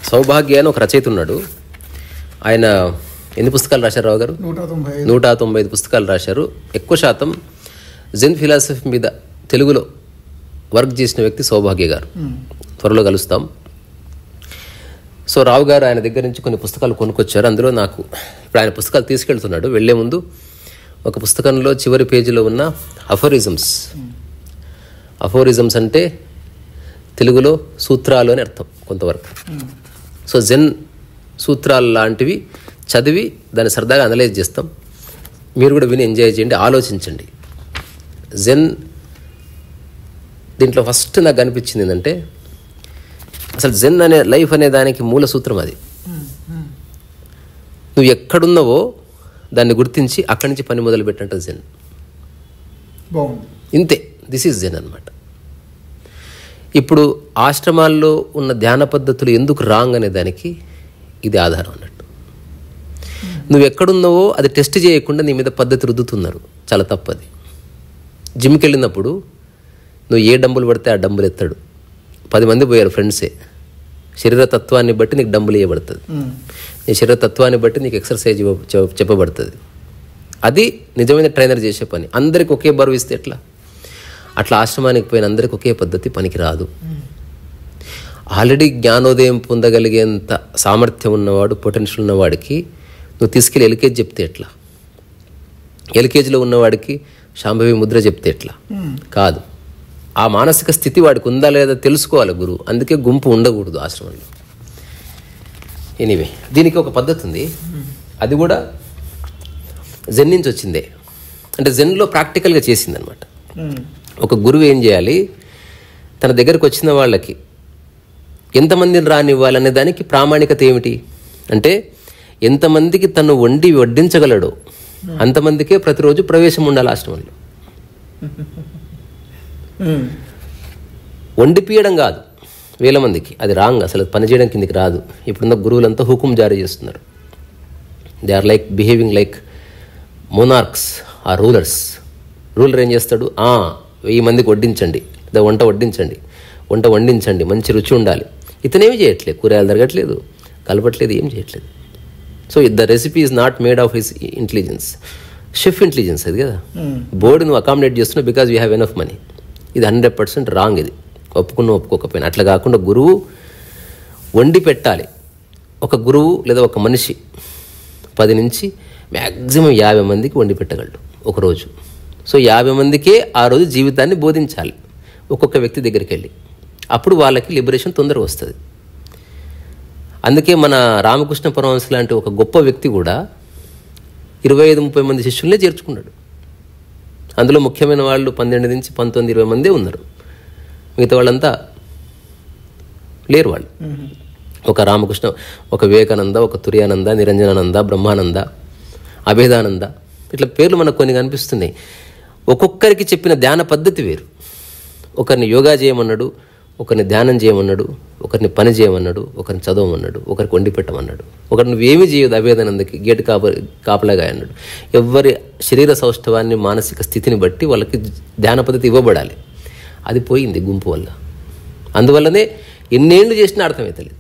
సౌభాగ్య అని ఒక రచయిత ఉన్నాడు ఆయన ఎన్ని పుస్తకాలు రాశారు రావు గారు నూట తొంభై ఐదు నూట తొంభై ఐదు పుస్తకాలు రాశారు ఎక్కువ శాతం జెన్ ఫిలాసఫీ మీద తెలుగులో వర్క్ చేసిన వ్యక్తి సౌభాగ్య గారు త్వరలో కలుస్తాం సో రావు గారు ఆయన దగ్గర నుంచి కొన్ని పుస్తకాలు కొనుక్కొచ్చారు అందులో నాకు ఇప్పుడు ఆయన పుస్తకాలు తీసుకెళ్తున్నాడు వెళ్లే ముందు ఒక పుస్తకంలో చివరి పేజీలో ఉన్న అఫోరిజమ్స్ అఫోరిజమ్స్ అంటే తెలుగులో సూత్రాలు అని అర్థం కొంతవరకు సో జెన్ సూత్రాలు లాంటివి చదివి దాన్ని సరదాగా అనలైజ్ చేస్తాం మీరు కూడా విని ఎంజాయ్ చేయండి ఆలోచించండి జెన్ దీంట్లో ఫస్ట్ నాకు అనిపించింది ఏంటంటే అసలు జెన్ అనే లైఫ్ అనే దానికి మూల సూత్రం అది నువ్వు ఎక్కడున్నావో దాన్ని గుర్తించి అక్కడి నుంచి పని మొదలు పెట్టినట్టు జెన్ బాగుంది ఇంతే దిస్ ఈజ్ జెన్ అనమాట ఇప్పుడు ఆశ్రమాల్లో ఉన్న ధ్యాన పద్ధతులు ఎందుకు రాంగ్ అనే దానికి ఇది ఆధారం అన్నట్టు నువ్వు ఎక్కడున్నావో అది టెస్ట్ చేయకుండా నీ మీద పద్ధతి రుద్దుతున్నారు చాలా తప్పది జిమ్కి వెళ్ళినప్పుడు నువ్వు ఏ డంబులు పడితే ఆ డంబులు ఎత్తాడు పది మంది పోయారు ఫ్రెండ్సే శరీర తత్వాన్ని బట్టి నీకు డంబులు ఇవ్వబడుతుంది నీ శరీర తత్వాన్ని బట్టి నీకు ఎక్సర్సైజ్ ఇవ్వ చె- చెప్పబడుతుంది అది నిజమైన ట్రైనర్ చేసే పని అందరికి ఒకే బరువు ఇస్తే ఎట్లా అట్లా ఆశ్రమానికి పోయిన అందరికి ఒకే పద్ధతి పనికి రాదు ఆల్రెడీ జ్ఞానోదయం పొందగలిగేంత సామర్థ్యం ఉన్నవాడు పొటెన్షియల్ ఉన్నవాడికి నువ్వు తీసుకెళ్ళి ఎల్కేజీ చెప్తే ఎట్లా ఎల్కేజీలో ఉన్నవాడికి శాంభవి ముద్ర చెప్తే ఎట్లా కాదు ఆ మానసిక స్థితి వాడికి ఉందా లేదా తెలుసుకోవాలి గురువు అందుకే గుంపు ఉండకూడదు ఆశ్రమంలో ఎనీవే దీనికి ఒక పద్ధతి ఉంది అది కూడా జెన్ నుంచి వచ్చిందే అంటే జెన్లో ప్రాక్టికల్గా చేసిందనమాట ఒక గురువు ఏం చేయాలి తన దగ్గరకు వచ్చిన వాళ్ళకి ఎంతమందిని రానివ్వాలనే దానికి ప్రామాణికత ఏమిటి అంటే ఎంతమందికి తను వండి వడ్డించగలడో అంతమందికే ప్రతిరోజు ప్రవేశం ఉండాలి ఆశ్రమంలో వండిపియడం కాదు వేల మందికి అది రాంగ్ అసలు పని చేయడం కిందికి రాదు ఇప్పుడున్న గురువులంతా హుకుం జారీ చేస్తున్నారు they are like behaving like monarchs ఆ రూలర్స్ రూలర్ ఏం చేస్తాడు ఆ వెయ్యి మందికి వడ్డించండి లేదా వంట వడ్డించండి వంట వండించండి మంచి రుచి ఉండాలి ఇతనేమి చేయట్లేదు కూరగాయలు తరగట్లేదు కలపట్లేదు ఏం చేయట్లేదు so the recipe is not made of his intelligence chef intelligence అది కదా బోర్డు నువ్వు అకామిడేట్ చేస్తున్నావు because you have enough money ఇది హండ్రెడ్ పర్సెంట్ రాంగ్ ఇది ఒప్పుకున్న ఒప్పుకోకపోయినా అట్లా కాకుండా గురువు వండి పెట్టాలి ఒక గురువు లేదా ఒక మనిషి పది నుంచి మ్యాక్సిమం యాభై మందికి వండి పెట్టగలడు ఒకరోజు సో యాభై మందికే ఆ రోజు జీవితాన్ని బోధించాలి ఒక్కొక్క వ్యక్తి దగ్గరికి వెళ్ళి అప్పుడు వాళ్ళకి లిబరేషన్ తొందరగా వస్తుంది అందుకే మన రామకృష్ణ పరమహంస లాంటి ఒక గొప్ప వ్యక్తి కూడా ఇరవై ఐదు ముప్పై మంది శిష్యులనే చేర్చుకున్నాడు అందులో ముఖ్యమైన వాళ్ళు పన్నెండు నుంచి పంతొమ్మిది ఇరవై మందే ఉన్నారు మిగతా వాళ్ళంతా లేరు వాళ్ళు ఒక రామకృష్ణ ఒక వివేకానంద ఒక తుర్యానంద నిరంజనానంద బ్రహ్మానంద అభేదానంద ఇట్లా పేర్లు మనకు కొన్ని కనిపిస్తున్నాయి ఒక్కొక్కరికి చెప్పిన ధ్యాన పద్ధతి వేరు ఒకరిని యోగా చేయమన్నాడు ఒకరిని ధ్యానం చేయమన్నాడు ఒకరిని పని చేయమన్నాడు ఒకరిని చదవమన్నాడు ఒకరికి వండి పెట్టమన్నాడు ఒకరిని నువ్వేమీ చేయదు అభేదానందకి గేటు కాప కాపలాగా అన్నాడు ఎవరి శరీర సౌష్ఠవాన్ని మానసిక స్థితిని బట్టి వాళ్ళకి ధ్యాన పద్ధతి ఇవ్వబడాలి అది పోయింది గుంపు వల్ల అందువల్లనే ఎన్నేళ్ళు చేసినా అర్థమవుతలేదు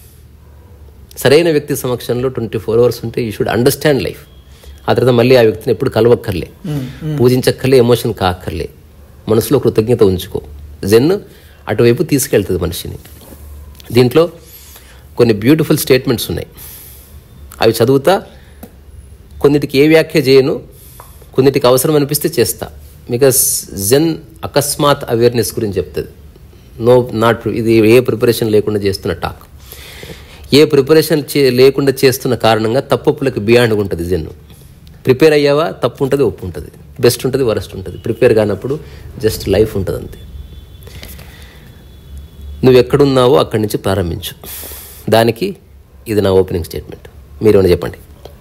సరైన వ్యక్తి సమక్షంలో ట్వంటీ ఫోర్ అవర్స్ ఉంటే యూ షుడ్ అండర్స్టాండ్ లైఫ్ ఆ తర్వాత మళ్ళీ ఆ వ్యక్తిని ఎప్పుడు కలవక్కర్లే పూజించక్కర్లే ఎమోషన్ కాక్కర్లే మనసులో కృతజ్ఞత ఉంచుకో జెన్ అటువైపు తీసుకెళ్తుంది మనిషిని దీంట్లో కొన్ని బ్యూటిఫుల్ స్టేట్మెంట్స్ ఉన్నాయి అవి చదువుతా కొన్నిటికి ఏ వ్యాఖ్య చేయను కొన్నిటికి అవసరం అనిపిస్తే చేస్తా బికాస్ జెన్ అకస్మాత్ అవేర్నెస్ గురించి చెప్తుంది నో నాట్ ఇది ఏ ప్రిపరేషన్ లేకుండా చేస్తున్న టాక్ ఏ ప్రిపరేషన్ చే లేకుండా చేస్తున్న కారణంగా తప్పులకి బియాండ్ ఉంటుంది జెన్ ప్రిపేర్ అయ్యావా తప్పు ఉంటుంది ఒప్పు ఉంటుంది బెస్ట్ ఉంటుంది వరస్ట్ ఉంటుంది ప్రిపేర్ కానప్పుడు జస్ట్ లైఫ్ ఉంటుంది అంతే నువ్వు ఎక్కడున్నావో అక్కడి నుంచి ప్రారంభించు దానికి ఇది నా ఓపెనింగ్ స్టేట్మెంట్ మీరు చెప్పండి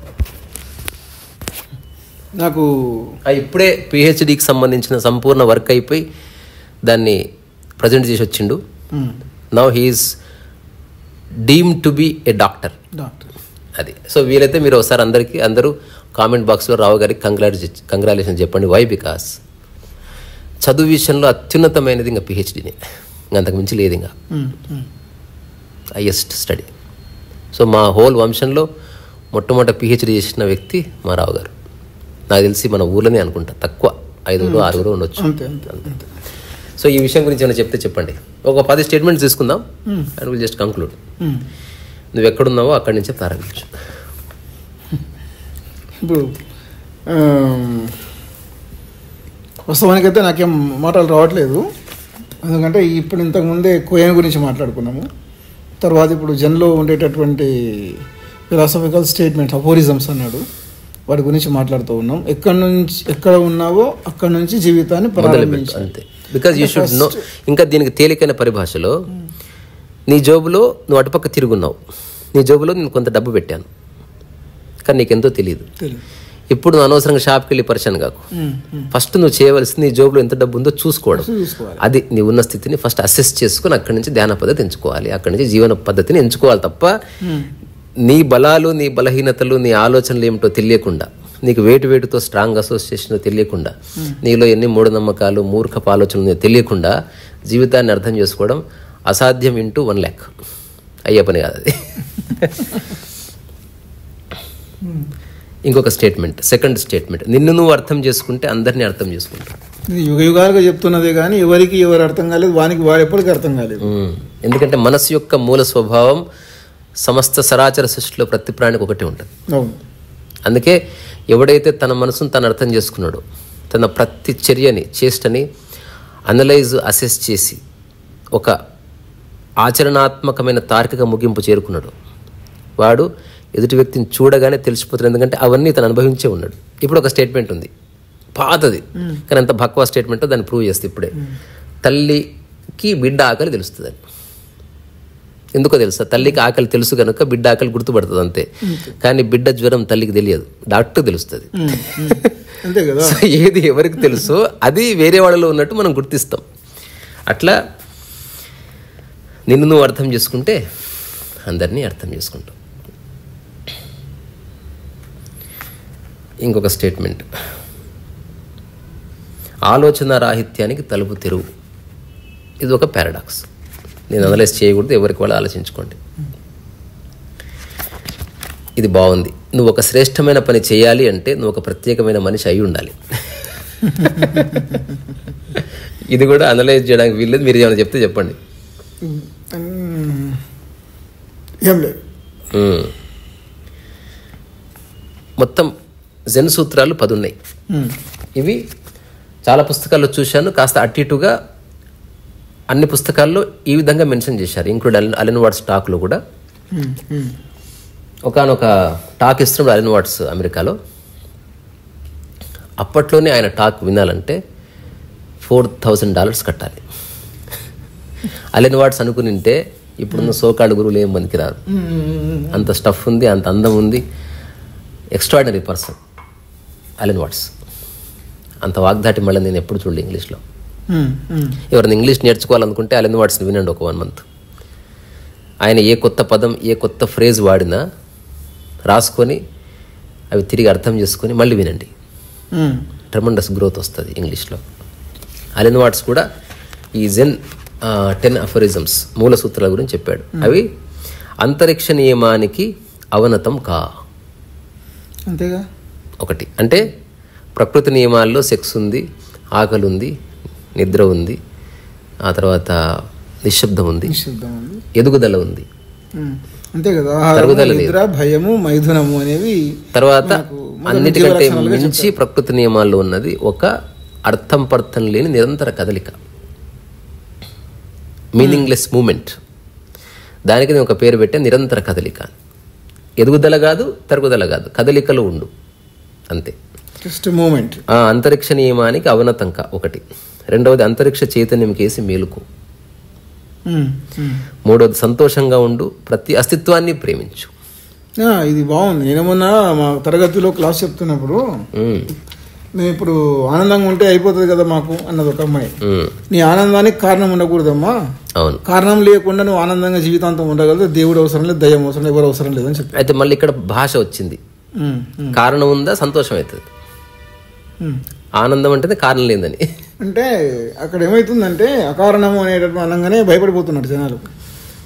నాకు ఆ ఇప్పుడే పిహెచ్డికి సంబంధించిన సంపూర్ణ వర్క్ అయిపోయి దాన్ని ప్రజెంట్ చేసి వచ్చిండు now he's deem to be a doctor doctor అది సో వీలైతే మీరు ఒకసారి అందరికీ అందరూ కామెంట్ బాక్స్లో రావు గారికి కంగ్రాట్స్ కంగ్రాచులేషన్ చెప్పండి వై బికాస్ చదువు విషయంలో అత్యున్నతమైనది ఇంకా పిహెచ్డీని ఇంకా అంతకు మించి లేదు ఇంకా హైయెస్ట్ స్టడీ సో మా హోల్ వంశంలో మొట్టమొదటి పిహెచ్డి చేసిన వ్యక్తి మా రావు గారు నాకు తెలిసి మన ఊర్లోనే అనుకుంటా తక్కువ ఐదుగురు ఆరుగురు ఉండొచ్చు అంతే అంతే అంతే సో ఈ విషయం గురించి ఏమైనా చెప్తే చెప్పండి ఒక పది స్టేట్మెంట్స్ తీసుకుందాం and will just conclude um. నువ్వు ఎక్కడున్నావో అక్కడి నుంచే ప్రారంభించు ఇప్పుడు ఆమ్, వాస్తవానికైతే నాకేం మాటలు రావట్లేదు ఎందుకంటే ఇప్పుడు ఇంతకుముందే కోయన్ గురించి మాట్లాడుకున్నాము తర్వాత ఇప్పుడు జన్లో ఉండేటటువంటి ఫిలాసఫికల్ స్టేట్మెంట్స్ అఫోరిజమ్స్ అన్నాడు వాటి గురించి మాట్లాడుతూ ఉన్నాం ఎక్కడి నుంచి ఎక్కడ ఉన్నావో అక్కడి నుంచి జీవితాన్ని మొదలుపెట్టు ప్రారంభించాలి అంతే బికాజ్ యూ షుడ్ నో ఇంకా దీనికి తేలికైన పరిభాషలో నీ జోబులో నువ్వు అటుపక్క తిరుగున్నావు నీ జోబులో నేను కొంత డబ్బు పెట్టాను కానీ నీకెంతో తెలియదు తెలియదు ఇప్పుడు నువ్వు అనవసరంగా షాప్కి వెళ్ళి పరిచయం కాకు ఉమ్, ఉమ్. ఫస్ట్ నువ్వు చేయవలసింది నీ జోబులో ఎంత డబ్బు ఉందో చూసుకోవడం చూసుకోవాలి అది నీ ఉన్న స్థితిని ఫస్ట్ అసెస్ చేసుకుని అక్కడి నుంచి ధ్యాన పద్ధతి ఎంచుకోవాలి అక్కడి నుంచి జీవన పద్ధతిని ఎంచుకోవాలి తప్ప నీ బలాలు నీ బలహీనతలు నీ ఆలోచనలు ఏమిటో తెలియకుండా నీకు వేటు వేటుతో స్ట్రాంగ్ అసోసియేషన్ తెలియకుండా నీలో ఎన్ని మూఢనమ్మకాలు మూర్ఖపు ఆలోచనలు ఉన్నాయో తెలియకుండా జీవితాన్ని అర్థం చేసుకోవడం అసాధ్యం ఇంటూ వన్ ల్యాక్ అయ్యే పని కాదు అది ఇంకొక స్టేట్మెంట్ సెకండ్ స్టేట్మెంట్ నిన్ను నువ్వు అర్థం చేసుకుంటే అందరినీ అర్థం చేసుకుంటావు ఇది యుగ యుగాలుగా చెప్తున్నదే కానీ ఎవరికి ఎవరు అర్థం కాలేదు వానికి వాడు ఎప్పటికీ అర్థం కాలేదు మ్మ్. ఎందుకంటే మనసు యొక్క మూల స్వభావం సమస్త సరాచర సృష్టిలో ప్రతి ప్రాణికి ఒకటి ఉంటుంది అవును అందుకే ఎవడైతే తన మనసును తను అర్థం చేసుకున్నాడో తన ప్రతి చర్యని చేష్టని అనలైజ్ అసెస్ చేసి ఒక ఆచరణాత్మకమైన తార్కిక ముగింపు చేరుకున్నాడు వాడు ఎదుటి వ్యక్తిని చూడగానే తెలిసిపోతున్నాడు ఎందుకంటే అవన్నీ తను అనుభవించే ఉన్నాడు ఇప్పుడు ఒక స్టేట్మెంట్ ఉంది పాతది కానీ ఎంత భక్వా స్టేట్మెంటో దాన్ని ప్రూవ్ చేస్తే ఇప్పుడే తల్లికి బిడ్డ ఆకలి తెలుస్తుంది ఎందుకో తెలుసా తల్లికి ఆకలి తెలుసు కనుక బిడ్డ ఆకలి గుర్తుపడుతుంది అంతే కానీ బిడ్డ జ్వరం తల్లికి తెలియదు డాక్టర్ తెలుస్తుంది ఉమ్, ఉమ్. అంతే కదా సో ఏది ఎవరికి తెలుసో అది వేరే వాళ్ళలో ఉన్నట్టు మనం గుర్తిస్తాం అట్లా నిన్ను నువ్వు అర్థం చేసుకుంటే అందరినీ అర్థం చేసుకుంటాం ఇంకొక స్టేట్మెంట్ ఆలోచన రాహిత్యానికి తలుపు తెరువు ఇది ఒక పారాడాక్స్ నేను అనలైజ్ చేయకూడదు ఎవరికి వాళ్ళు ఆలోచించుకోండి ఇది బాగుంది నువ్వు ఒక శ్రేష్టమైన పని చేయాలి అంటే నువ్వు ఒక ప్రత్యేకమైన మనిషి అయి ఉండాలి ఇది కూడా అనలైజ్ చేయడానికి వీల్లేదు మీరు ఏమైనా చెప్తే చెప్పండి ఉమ్, ఏం లేదు మ్మ్. మొత్తం జెన్ సూత్రాలు పది ఉన్నాయి ఉమ్, ఇవి చాలా పుస్తకాల్లో చూశాను కాస్త అటు ఇటుగా అన్ని పుస్తకాల్లో ఈ విధంగా మెన్షన్ చేశారు ఇంక్లూడ్ అలెన్ అలెన్ వాట్స్ టాక్లో కూడా ఉమ్, ఉమ్. ఒకనొక టాక్ ఇస్తున్నాడు అలెన్ వాట్స్ అమెరికాలో అప్పట్లోనే ఆయన టాక్ వినాలంటే ఫోర్ థౌజండ్ డాలర్స్ కట్టాలి అలెన్ వాట్స్ అనుకునింటే ఇప్పుడున్న సోకాడు గురువులు ఏం పనికిరారు ఉమ్, ఉమ్, అంత స్టఫ్ ఉంది అంత అందం ఉంది ఎక్స్ట్రాడినరీ పర్సన్ అలెన్ వాట్స్ అంత వాగ్దాటి మళ్ళీ నేను ఎప్పుడు చూడలే ఇంగ్లీష్లో ఉమ్, ఉమ్. ఎవరైనా ఇంగ్లీష్ నేర్చుకోవాలనుకుంటే అలెన్ వాట్స్ని వినండి ఒక వన్ మంత్ ఆయన ఏ కొత్త పదం ఏ కొత్త ఫ్రేజ్ వాడినా రాసుకొని అవి తిరిగి అర్థం చేసుకొని మళ్ళీ వినండి ఉమ్, ట్రెమండస్ గ్రోత్ వస్తుంది ఇంగ్లీష్లో అలెన్ వాట్స్ కూడా ఈ జెన్ టెన్ అఫరిజమ్స్ మూల సూత్రాల గురించి చెప్పాడు అవి అంతరిక్ష నియమానికి అవనతం కా అంతేగా ఒకటి అంటే ప్రకృతి నియమాల్లో సెక్స్ ఉంది ఆకలి ఉంది నిద్ర ఉంది ఆ తర్వాత నిశ్శబ్దం ఉంది నిశ్శబ్దం ఉంది ఎదుగుదల ఉంది ఉమ్, అంతే కదా ఆహారము, తరుగుదల లేదు. నిద్ర భయము మైథునము అనేవి తర్వాత మనకు మొదటి అన్నిటికంటే జీవలక్షణాలుగా మించి ప్రకృతి నియమాల్లో ఉన్నది ఒక అర్థం పర్థం లేని నిరంతర కదలిక మీనింగ్లెస్ మూమెంట్ దానికి నేను ఒక పేరు పెట్టే నిరంతర కదలిక ఎదుగుదల కాదు తరుగుదల కాదు కదలికలు ఉండు అంతే జస్ట్ మూమెంట్ ఆ అంతరిక్ష నియమానికి అవనతంక ఒకటి రెండవది అంతరిక్ష చైతన్యం కేసి మేలుకు మూడవది సంతోషంగా ఉండు ప్రతి అస్తిత్వాన్ని ప్రేమించు ఇది బాగుంది నేను మొన్న మా తరగతిలో క్లాస్ చెప్తున్నప్పుడు ఉమ్, మేము ఇప్పుడు ఆనందంగా ఉంటే అయిపోతుంది కదా మాకు అన్నది ఒక అమ్మాయి ఉమ్, నీ ఆనందానికి కారణం ఉండకూడదమ్మా అవును కారణం లేకుండా నువ్వు ఆనందంగా జీవితాంతం ఉండగలదు దేవుడు అవసరం లేదు దయ్యం అవసరం లేదు ఎవరు అవసరం లేదని చెప్పి అయితే మళ్ళీ ఇక్కడ భాష వచ్చింది ఉమ్, ఉమ్, కారణం ఉందా సంతోషం అవుతుంది ఉమ్. ఆనందం అంటేనే కారణం లేదని అంటే అక్కడ ఏమవుతుందంటే అకారణము అనేటటువంటి అనగానే భయపడిపోతున్నారు జనాలు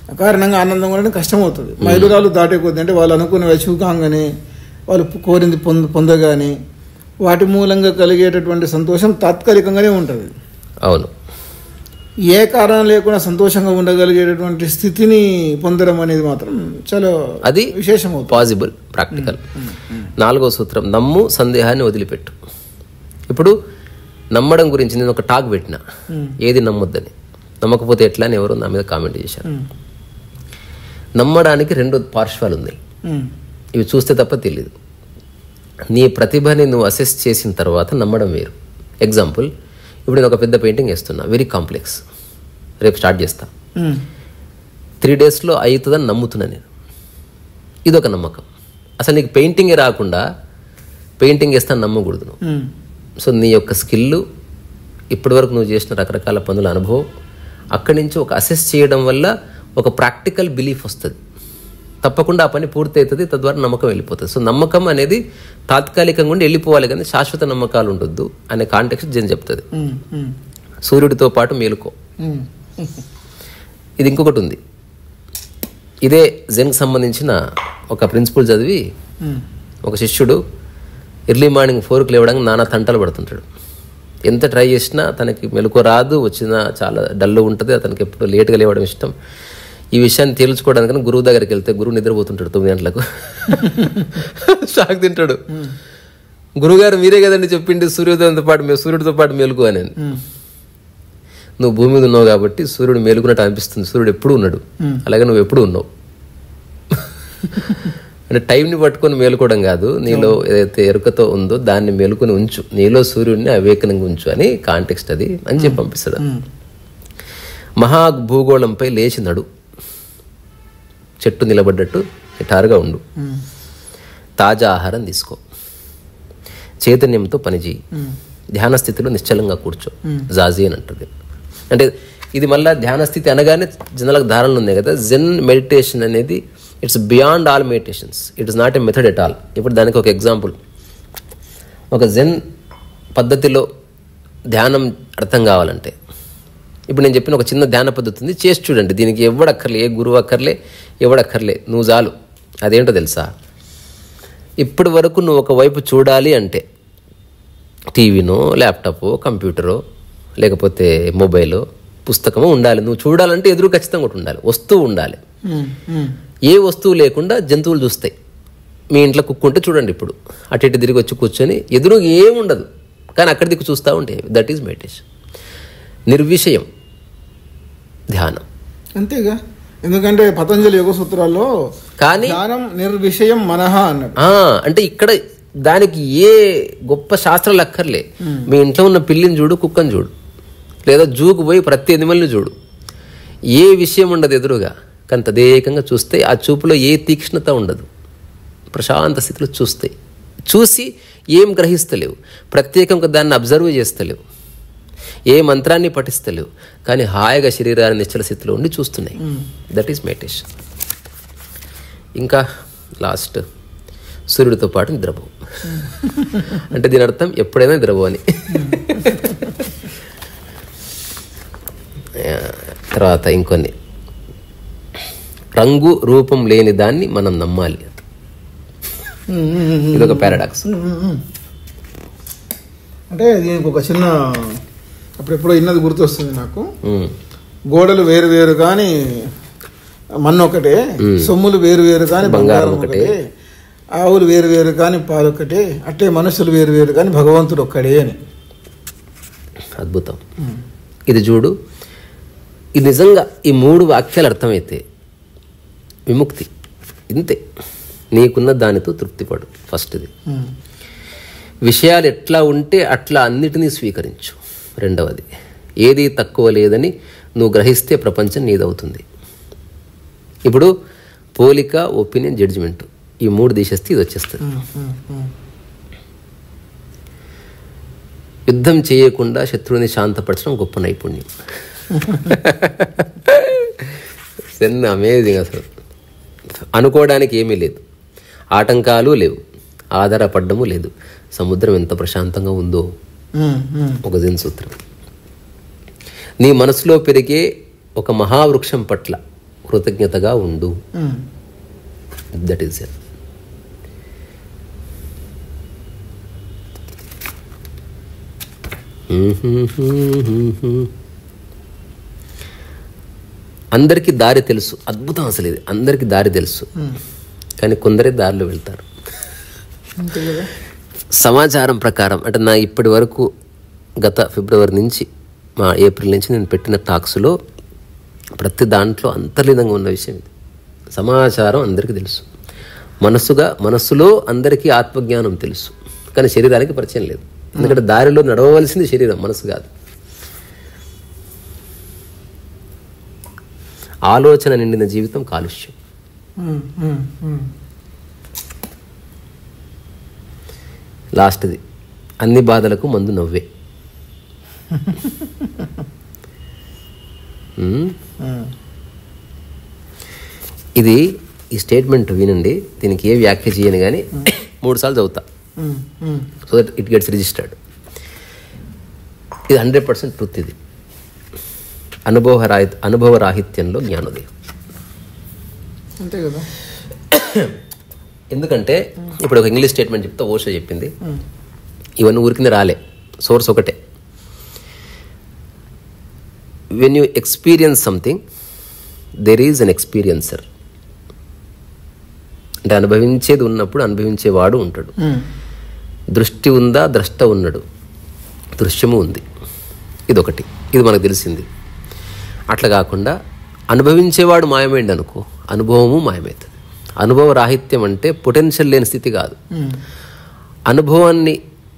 కారణంగా ఆనందం కూడా కష్టమవుతుంది మైలురాలు దాటే కొద్ది అంటే వాళ్ళు అనుకున్నవి అచీవ్ కాగానే వాళ్ళు కోరింది పొంద పొందగానే వాటి మూలంగా కలిగేటటువంటి సంతోషం తాత్కాలికంగానే ఉంటుంది అవును ఏ కారణం లేకుండా సంతోషంగా ఉండగలిగేటటువంటి స్థితిని పొందడం అనేది మాత్రం చాలా అది విశేషం అవుతుంది పాసిబుల్ ప్రాక్టికల్ నాలుగో సూత్రం నమ్ము సందేహాన్ని వదిలిపెట్టు ఇప్పుడు నమ్మడం గురించి నేను ఒక టాక్ పెట్టిన ఏది నమ్మొద్దని నమ్మకపోతే ఎట్లా అని ఎవరో నా మీద కామెంట్ చేశారు నమ్మడానికి రెండు పార్శ్వాలు ఉన్నాయి ఉమ్, ఇవి చూస్తే తప్ప తెలియదు నీ ప్రతిభని నువ్వు అసెస్ చేసిన తర్వాత నమ్మడం వేరు ఎగ్జాంపుల్ ఇప్పుడు నేను ఒక పెద్ద పెయింటింగ్ వేస్తున్నా వెరీ కాంప్లెక్స్ రేపు స్టార్ట్ చేస్తా ఉమ్, త్రీ డేస్లో అవుతుందని నమ్ముతున్నా నేను ఇదొక నమ్మకం అసలు నీకు పెయింటింగే రాకుండా పెయింటింగ్ వేస్తాను నమ్మకూడదు నువ్వు ఉమ్, సో నీ యొక్క స్కిల్ ఇప్పటివరకు నువ్వు చేసిన రకరకాల పనుల అనుభవం అక్కడి నుంచి ఒక అసెస్ చేయడం వల్ల ఒక ప్రాక్టికల్ బిలీఫ్ వస్తుంది తప్పకుండా ఆ పని పూర్తి అవుతుంది తద్వారా నమ్మకం వెళ్ళిపోతుంది సో నమ్మకం అనేది తాత్కాలికంగా ఉండి వెళ్ళిపోవాలి కానీ శాశ్వత నమ్మకాలు ఉండొద్దు అనే కాంటెక్స్ట్ జన్ చెప్తుంది ఉమ్, ఉమ్, సూర్యుడితో పాటు మేలుకో ఉమ్, ఇది ఇంకొకటి ఉంది ఇదే జెన్కి సంబంధించిన ఒక ప్రిన్సిపల్ చదివి ఉమ్, ఒక శిష్యుడు ఎర్లీ మార్నింగ్ ఫోర్కి లేవడానికి నానా తంటలు పడుతుంటాడు ఎంత ట్రై చేసినా తనకి మెలకు రాదు వచ్చినా చాలా డల్ ఉంటుంది అతనికి ఎప్పుడు లేట్గా లేవడం ఇష్టం ఈ విషయాన్ని తేల్చుకోవడానికని గురువు దగ్గరికి వెళ్తే గురువు నిద్రపోతుంటాడు తొమ్మిది గంటలకు షాక్ తింటాడు గురుగారు మీరే కదండి చెప్పింది సూర్యోదయంతో పాటు మే- సూర్యుడితో పాటు మెలుగు అని ఉమ్, నువ్వు భూమి మీద ఉన్నావు కాబట్టి సూర్యుడు మేలుకున్నట్టు అనిపిస్తుంది సూర్యుడు ఎప్పుడు ఉన్నాడు అలాగే నువ్వు ఎప్పుడు ఉన్నావు అంటే టైంని పట్టుకొని మేలుకోవడం కాదు నీలో ఏదైతే ఎరుకతో ఉందో దాన్ని మేలుకొని ఉంచు నీలో సూర్యుడిని అవేకనంగా ఉంచు అని కాంటెక్స్ట్ అది అని చెప్పి పంపిస్తాడు మహా భూగోళంపై లేచి నడు చెట్టు నిలబడ్డట్టు నిటారుగా ఉండు ఉమ్, తాజా ఆహారం తీసుకో చైతన్యంతో పనిచేయి ధ్యాన స్థితిలో నిశ్చలంగా కూర్చో జాజీ అని అంటుంది అంటే ఇది మళ్ళీ ధ్యాన స్థితి అనగానే జనరల్గా ధారణలు ఉన్నాయి కదా జెన్ మెడిటేషన్ అనేది it's beyond all meditations it is not a method at all ఇప్పుడు దానికి ఒక ఎగ్జాంపుల్ ఒక జెన్ పద్ధతిలో ధ్యానం అర్థం కావాలంటే ఇప్పుడు నేను చెప్పిన ఒక చిన్న ధ్యాన పద్ధతి ఉంది చేసి చూడండి దీనికి ఎవడక్కర్లే ఏ గురువు అక్కర్లే ఎవడక్కర్లే నువ్వు చాలు అదేంటో తెలుసా ఇప్పటి వరకు నువ్వు ఒకవైపు చూడాలి అంటే టీవీనో ల్యాప్టాపో కంప్యూటరో లేకపోతే మొబైలో పుస్తకమో ఉండాలి నువ్వు చూడాలంటే ఎదురు ఖచ్చితంగా ఒకటి ఉండాలి వస్తువు ఉండాలి ఉమ్, ఉమ్, ఏ వస్తువు లేకుండా జంతువులు చూస్తాయి మీ ఇంట్లో కుక్క ఉంటే చూడండి ఇప్పుడు అటు ఇటు తిరిగి వచ్చి కూర్చొని ఎదురు ఏముండదు కానీ అక్కడి దిక్కు చూస్తూ ఉంటే దట్ ఈజ్ మెడిటేషన్ నిర్విషయం ధ్యానం అంతేగా ఎందుకంటే పతంజలి యోగ సూత్రాల్లో కానీ జ్ఞానం నిర్విషయం మనహ అన్నాడు ఆ, అంటే ఇక్కడ దానికి ఏ గొప్ప శాస్త్రాలు అక్కర్లే మీ ఇంట్లో ఉన్న పిల్లిని చూడు కుక్కని చూడు లేదా జూకు పోయి ప్రతి ఎనిమల్ని చూడు ఏ విషయం ఉండదు ఎదురుగా కానీ తదేకంగా చూస్తే ఆ చూపులో ఏ తీక్ష్ణత ఉండదు ప్రశాంత స్థితిలో చూస్తే చూసి ఏం గ్రహిస్తలేవు ప్రత్యేకంగా దాన్ని అబ్జర్వ్ చేస్తలేవు ఏ మంత్రాన్ని పఠిస్తలేవు కానీ హాయిగా శరీరాన్ని నిశ్చల స్థితిలో ఉండి చూస్తున్నాయి దట్ ఈస్ మెడిటేషన్ ఇంకా లాస్ట్ సూర్యుడితో పాటు నిద్రపో అంటే దీని అర్థం ఎప్పుడైనా నిద్రపో అని ఆ, తర్వాత ఇంకొన్ని రంగు రూపం లేని దాన్ని మనం నమ్మాలి ఉమ్, ఉమ్, ఉమ్. ఇదొక పారాడాక్స్ అంటే దీనికి ఒక చిన్న అప్పుడెప్పుడో ఇన్నది గుర్తొస్తుంది నాకు గోడలు వేరు వేరు కానీ మన్ను ఒకటే సొమ్ములు వేరు వేరు కానీ బంగారం ఒకటే ఆవులు వేరు వేరు కానీ పాలు ఒకటే అట్టే మనుషులు వేరు వేరు కానీ భగవంతుడు ఒక్కడే అని అద్భుతం ఇది చూడు ఇది నిజంగా ఈ మూడు వాక్యాలు అర్థమైతే విముక్తి ఇంతే నీకున్న దానితో తృప్తిపడు ఫస్ట్ది ఉమ్. విషయాలు ఎట్లా ఉంటే అట్లా అన్నిటినీ స్వీకరించు రెండవది ఏది తక్కువ లేదని నువ్వు గ్రహిస్తే ప్రపంచం నీదవుతుంది ఇప్పుడు పోలిక ఒపీనియన్ జడ్జిమెంట్ ఈ మూడు తీసేస్తే ఇది వచ్చేస్తుంది ఉమ్, ఉమ్, ఉమ్. యుద్ధం చేయకుండా శత్రువుని శాంతపరచడం గొప్ప నైపుణ్యం సెన్ అమేజింగ్ అసలు అనుకోవడానికి ఏమీ లేదు ఆటంకాలు లేవు ఆధారపడ్డము లేదు సముద్రం ఎంత ప్రశాంతంగా ఉందో ఉమ్, ఉమ్. ఒక జిన్ సూత్రం నీ మనసులో పెరిగే ఒక మహావృక్షం పట్ల కృతజ్ఞతగా ఉండు ఉమ్. దట్ ఈస్ ఇట్ అందరికీ దారి తెలుసు అద్భుతం అసలు ఇది అందరికీ దారి తెలుసు కానీ కొందరే దారిలో వెళ్తారు అంతే కదా సమాచారం ప్రకారం అంటే నా ఇప్పటి వరకు గత ఫిబ్రవరి నుంచి మా ఏప్రిల్ నుంచి నేను పెట్టిన టాక్స్లో ప్రతి దాంట్లో అంతర్లీనంగా ఉన్న విషయం ఇది సమాచారం అందరికీ తెలుసు మనస్సుగా మనస్సులో అందరికీ ఆత్మజ్ఞానం తెలుసు కానీ శరీరానికి పరిచయం లేదు ఎందుకంటే దారిలో నడవవలసింది శరీరం మనసు కాదు ఆలోచన నిండిన జీవితం కాలుష్యం ఉమ్, ఉమ్, ఉమ్. లాస్ట్ది అన్ని బాధలకు మందు నవ్వే ఉమ్. ఉమ్. ఇది ఈ స్టేట్మెంట్ వినండి దీనికి ఏ వ్యాఖ్య చేయను కానీ మూడు సార్లు చదువుతా um, um. So that it gets registered ఇది హండ్రెడ్ పర్సెంట్ ట్రుత్ ఇది అనుభవ రాహి అనుభవ రాహిత్యంలో జ్ఞానోదయం అంతే కదా ఎందుకంటే ఇప్పుడు ఒక ఇంగ్లీష్ స్టేట్మెంట్ చెప్తే ఓషో చెప్పింది ఇవన్నీ ఊరికింద రాలే సోర్స్ ఒకటే when you experience something there is an experiencer అంటే అనుభవించేది ఉన్నప్పుడు అనుభవించేవాడు ఉంటాడు ఉమ్. దృష్టి ఉందా ద్రష్ట ఉన్నాడు దృశ్యము ఉంది ఇదొకటి ఇది మనకు తెలిసింది అట్లా కాకుండా అనుభవించేవాడు మాయమైంది అనుకో అనుభవము మాయమవుతుంది అనుభవ రాహిత్యం అంటే పొటెన్షియల్ లేని స్థితి కాదు ఉమ్. అనుభవాన్ని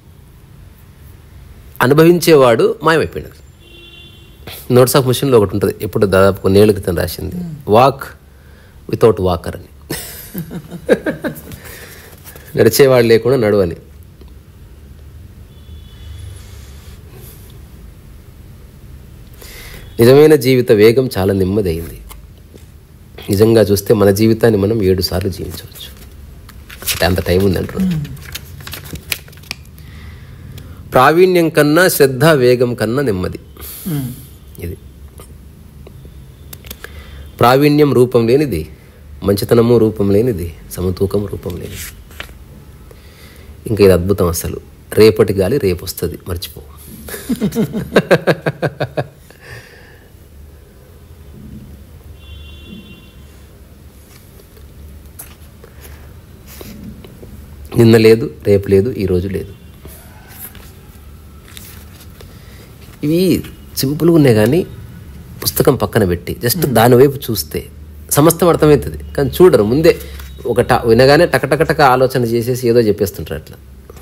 అనుభవించేవాడు మాయమైపోయినది నోట్స్ ఆఫ్ మిషన్లో ఒకటి ఉంటుంది ఇప్పుడు దాదాపు కొన్నేళ్ళ క్రితం రాసింది వాక్ వితౌట్ వాకర్ అని నడిచేవాడు లేకుండా నడువని నిజమైన జీవిత వేగం చాలా నెమ్మదైంది నిజంగా చూస్తే మన జీవితాన్ని మనం ఏడు సార్లు జీవించవచ్చు అంటే అంత టైం ఉంది అంటున్నాడు ప్రావీణ్యం కన్నా శ్రద్ధ వేగం కన్నా నెమ్మది ఉమ్. ఇది ప్రావీణ్యం రూపం లేనిది మంచితనము రూపం లేనిది సమతూకం రూపం లేనిది ఇంకా ఇది అద్భుతం అసలు రేపటి గాలి రేపు వస్తుంది మర్చిపో నిన్న లేదు రేపు లేదు ఈరోజు లేదు ఇవి సింపుల్గా ఉన్నాయి కానీ పుస్తకం పక్కన పెట్టి జస్ట్ దాని వైపు చూస్తే సమస్తం అర్థమవుతుంది కానీ చూడరు ముందే ఒక ట వినగానే టకటకటక ఆలోచన చేసేసి ఏదో చెప్పేస్తుంటారు అట్లా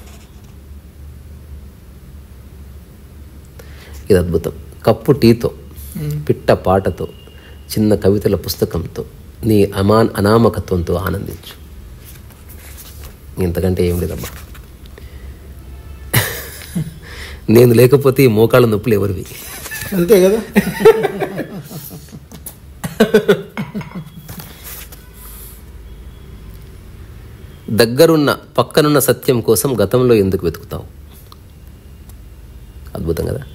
ఇది అద్భుతం కప్పు టీతో పిట్ట పాటతో చిన్న కవితల పుస్తకంతో నీ అమాన్ అనామకత్వంతో ఆనందించు ఇంతకంటే ఏం లేదమ్మా నేను లేకపోతే ఈ మోకాళ్ళ నొప్పులు ఎవరివి అంతే కదా దగ్గరున్న పక్కనున్న సత్యం కోసం గతంలో ఎందుకు వెతుకుతావు అద్భుతం కదా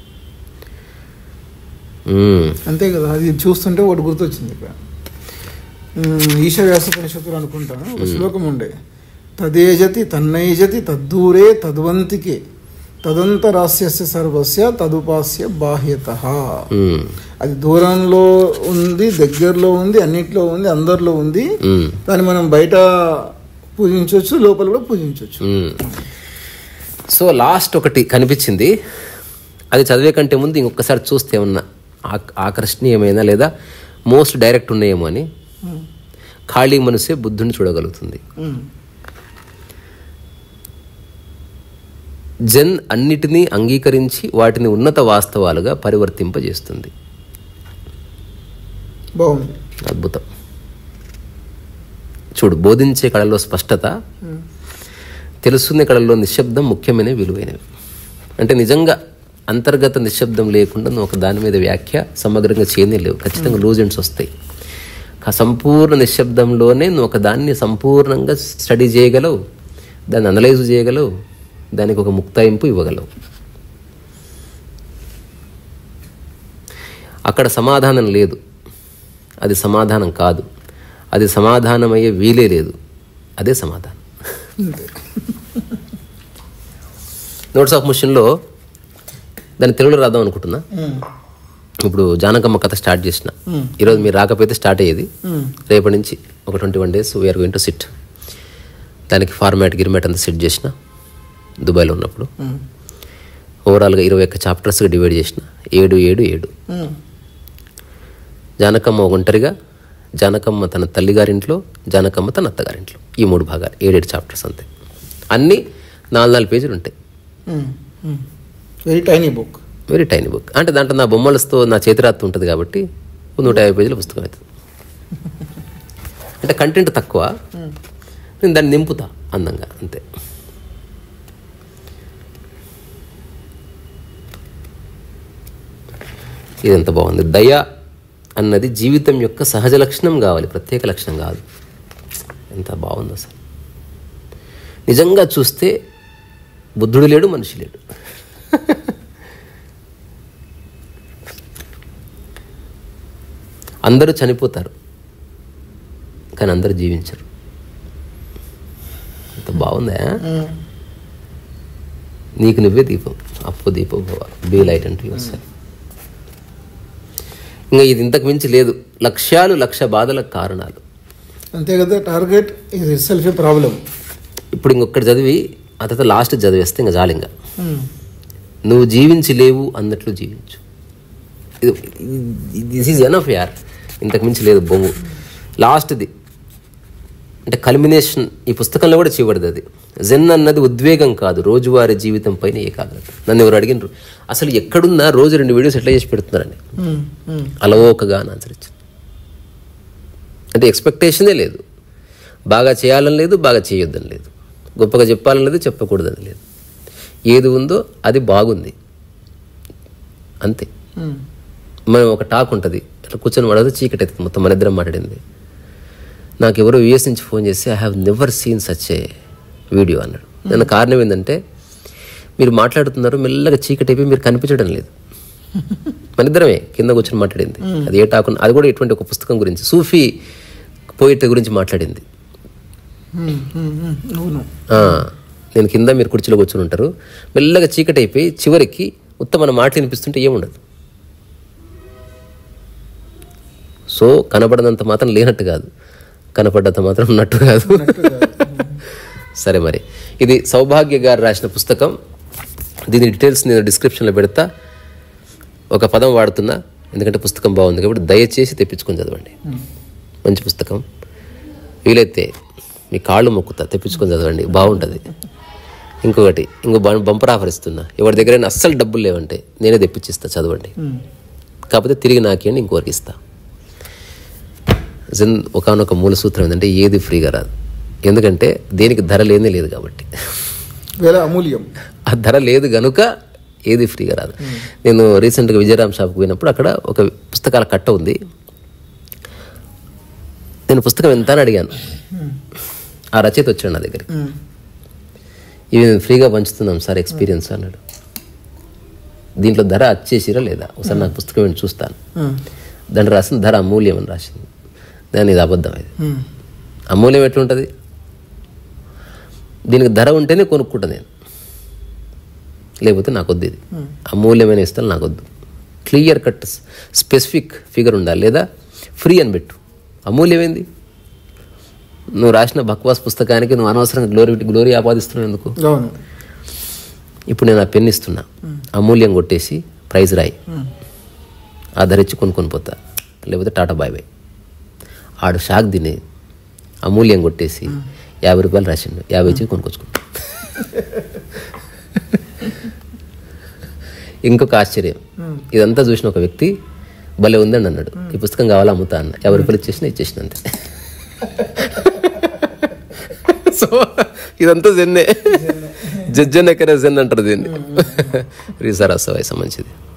మ్మ్. అంతే కదా అది చూస్తుంటే ఒకటి గుర్తొచ్చింది ఇక్కడ ఉమ్, ఈశవ్యాసోపనిషత్తులు అనుకుంటాను ఒక శ్లోకం ఉండే తదేజతి తన్నైజతి తద్దూరే తద్వంతికే తదంతరాస్యస్య సర్వస్య తదుపాస్య బాహ్యత మ్మ్. అది దూరంలో ఉంది దగ్గరలో ఉంది అన్నిట్లో ఉంది అందరిలో ఉంది మ్మ్. దాన్ని మనం బయట పూజించవచ్చు లోపల కూడా పూజించవచ్చు మ్మ్. సో లాస్ట్ ఒకటి కనిపించింది అది చదివే కంటే ముందు ఇంకొకసారి చూస్తే ఏమన్నా ఆక్- ఆకర్షణీయమైన లేదా మోస్ట్ డైరెక్ట్ ఉన్నాయేమో అని ఖాళీ మనసే బుద్ధుని చూడగలుగుతుంది ఉమ్. జన్ అన్నిటినీ అంగీకరించి వాటిని ఉన్నత వాస్తవాలుగా పరివర్తింపజేస్తుంది బాగుంది అద్భుతం చూడు బోధించే కళలో స్పష్టత తెలుసుకునే కళలో నిశ్శబ్దం ముఖ్యమైన విలువైనవి అంటే నిజంగా అంతర్గత నిశ్శబ్దం లేకుండా నువ్వు ఒక దాని మీద వ్యాఖ్య సమగ్రంగా చేయలేవు ఖచ్చితంగా లూజ్ ఎండ్స్ వస్తాయి ఆ సంపూర్ణ నిశ్శబ్దంలోనే నువ్వు ఒక దాన్ని సంపూర్ణంగా స్టడీ చేయగలవు దాన్ని అనలైజ్ చేయగలవు దానికి ఒక ముక్తాయింపు ఇవ్వగలవు అక్కడ సమాధానం లేదు అది సమాధానం కాదు అది సమాధానమయ్యే వీలే లేదు అదే సమాధానం అంతే నోట్స్ ఆఫ్ ముషన్లో దాన్ని తెలుగులో రాద్దాం అనుకుంటున్నా ఇప్పుడు జానకమ్మ కథ స్టార్ట్ చేసిన ఈరోజు మీరు రాకపోతే స్టార్ట్ అయ్యేది రేపటి నుంచి ఒక twenty one days we're going to sit దానికి ఫార్మాట్ గిర్మాట్ అంతా సెట్ చేసిన దుబాయ్లో ఉన్నప్పుడు ఓవరాల్గా ఇరవై ఒక్క చాప్టర్స్గా డివైడ్ చేసిన ఏడు ఏడు ఏడు జానకమ్మ ఒంటరిగా జానకమ్మ తన తల్లిగారింట్లో జానకమ్మ తన అత్తగారింట్లో ఈ మూడు భాగాలు ఏడేడు చాప్టర్స్ అంతే అన్నీ నాలుగు నాలుగు పేజీలు ఉంటాయి very tiny book very tiny book అంటే దాంట్లో నా బొమ్మలతో నా చేతిరాత్త ఉంటుంది కాబట్టి ఒక నూట యాభై పేజీల పుస్తకం అవుతుంది అంటే కంటెంట్ తక్కువ నేను దాన్ని నింపుతా అందంగా అంతే ఇది ఎంత బాగుంది దయ అన్నది జీవితం యొక్క సహజ లక్షణం కావాలి ప్రత్యేక లక్షణం కాదు ఎంత బాగుంది అసలు నిజంగా చూస్తే బుద్ధుడు లేడు మనిషి లేడు అందరూ చనిపోతారు కానీ అందరూ జీవించరు ఎంత బాగుందా నీకు నువ్వే దీపం అప్పు దీపం భవ బీ లైట్ అంటూ యువర్ ఇంకా ఇది ఇంతకు మించి లేదు లక్ష్యాలు లక్ష బాధలకు కారణాలు అంతే కదా టార్గెట్ ఇది సెల్ఫ్ ఏ ప్రాబ్లం ఇప్పుడు ఇంకొకటి చదివి ఆ తర్వాత లాస్ట్ చదివేస్తే ఇంకా చాలు ఇంకా నువ్వు జీవించి లేవు అన్నట్లు జీవించు దిస్ ఈజ్ ఎనఫ్ యార్ ఇంతకు మించి లేదు బొంగు లాస్ట్ది అంటే కల్మినేషన్ ఈ పుస్తకంలో కూడా చేయబడింది అది జెన్ అన్నది ఉద్వేగం కాదు రోజువారీ జీవితం పైన ఏకాగ్రత నన్ను ఎవరు అడిగినారు అసలు ఎక్కడున్నా రోజు రెండు వీడియోస్ ఎట్లా చేసి పెడుతున్నారని అలవోకగా అని ఆన్సర్ ఇచ్చింది అంటే ఎక్స్పెక్టేషనే లేదు బాగా చేయాలని లేదు బాగా చేయొద్దని లేదు గొప్పగా చెప్పాలని లేదు చెప్పకూడదని లేదు ఏది ఉందో అది బాగుంది అంతే మనం ఒక టాక్ ఉంటుంది అట్లా కూర్చొని మాట్లాడితే చీకటి అవుతుంది మొత్తం మన ఇద్దరం మాట్లాడింది నాకు ఎవరో యుఎస్ నుంచి ఫోన్ చేసి I have never seen such a video అన్నాడు దాని కారణం ఏంటంటే మీరు మాట్లాడుతున్నారు మెల్లగా చీకటి అయిపోయి మీరు కనిపించడం లేదు మన ఇద్దరమే కింద కూర్చొని మాట్లాడింది అది ఏ టాకు అది కూడా ఎటువంటి ఒక పుస్తకం గురించి సూఫీ పోయిట్ గురించి మాట్లాడింది అవును ఆ, నేను కింద మీరు కుర్చీలో కూర్చొని ఉంటారు మెల్లగా చీకటి అయిపోయి చివరికి ఉత్తమ మన మాటలు వినిపిస్తుంటే ఏముండదు సో కనబడనంత మాత్రం లేనట్టు కాదు కనపడ్డంత మాత్రం ఉన్నట్టు కాదు సరే మరి ఇది సౌభాగ్య గారు రాసిన పుస్తకం దీని డీటెయిల్స్ నేను డిస్క్రిప్షన్లో పెడతా ఒక పదం వాడుతున్నా ఎందుకంటే పుస్తకం బాగుంది కాబట్టి దయచేసి తెప్పించుకొని చదవండి మంచి పుస్తకం వీలైతే మీ కాళ్ళు మొక్కుతా తెప్పించుకొని చదవండి బాగుంటుంది ఇంకొకటి ఇంకో బం- బంపర్ ఆఫర్ ఇస్తున్నా ఎవరి దగ్గర అస్సలు డబ్బులు లేవంటే నేనే తెప్పించిస్తా చదవండి కాకపోతే తిరిగి నాకేంటి ఇంకోరికి ఇస్తా జన్ ఒకనొక మూల సూత్రం ఏంటంటే ఏది ఫ్రీగా రాదు ఎందుకంటే దేనికి ధర లేనే లేదు కాబట్టి వేల అమూల్యం ఆ ధర లేదు గనుక ఏది ఫ్రీగా రాదు నేను రీసెంట్గా విజయరామ్ షాప్కి పోయినప్పుడు అక్కడ ఒక పుస్తకాల కట్ట ఉంది నేను పుస్తకం ఎంత అని అడిగాను ఆ రచయిత వచ్చాడు నా దగ్గరికి ఇవి నేను ఫ్రీగా పంచుతున్నాం సార్ ఎక్స్పీరియన్స్ అన్నాడు దీంట్లో ధర వచ్చేసిరా లేదా ఒకసారి నాకు పుస్తకం ఏంటి చూస్తాను దాంట్లో రాసిన ధర అమూల్యం అని రాసింది దాని ఇది అబద్ధం ఇది అమూల్యం ఎట్లుంటుంది దీనికి ధర ఉంటేనే కొనుక్కుంటా నేను లేకపోతే నాకు వద్దు ఇది అమూల్యమైన ఇస్తాను నాకు వద్దు క్లియర్ కట్ స్పెసిఫిక్ ఫిగర్ ఉండాలి లేదా ఫ్రీ అని పెట్టు అమూల్యమైంది నువ్వు రాసిన బక్వాస్ పుస్తకానికి నువ్వు అనవసరంగా గ్లోరీ గ్లోరీ ఆపాదిస్తున్నావు ఎందుకు అవును ఇప్పుడు నేను ఆ పెన్ ఇస్తున్నా అమూల్యం కొట్టేసి ప్రైజ్ రాయి ఆ ధర ఇచ్చి కొనుక్కొని పోతా లేకపోతే టాటా బాయ్ బాయ్ ఆడు షాక్ తిని అమూల్యం కొట్టేసి యాభై రూపాయలు రాసిండు యాభై ఇచ్చి కొనుక్కొచ్చుకుంటా ఇంకొక ఆశ్చర్యం ఇదంతా చూసిన ఒక వ్యక్తి భలే ఉందండి అన్నాడు ఈ పుస్తకం కావాలా అమ్ముతా అన్న యాభై రూపాయలు ఇచ్చేసిన ఇచ్చేసిన అంతే సో ఇదంతా జెన్నే జజ్జనకర జెన్ అంటారు దీన్ని రీసారా వయసు మంచిది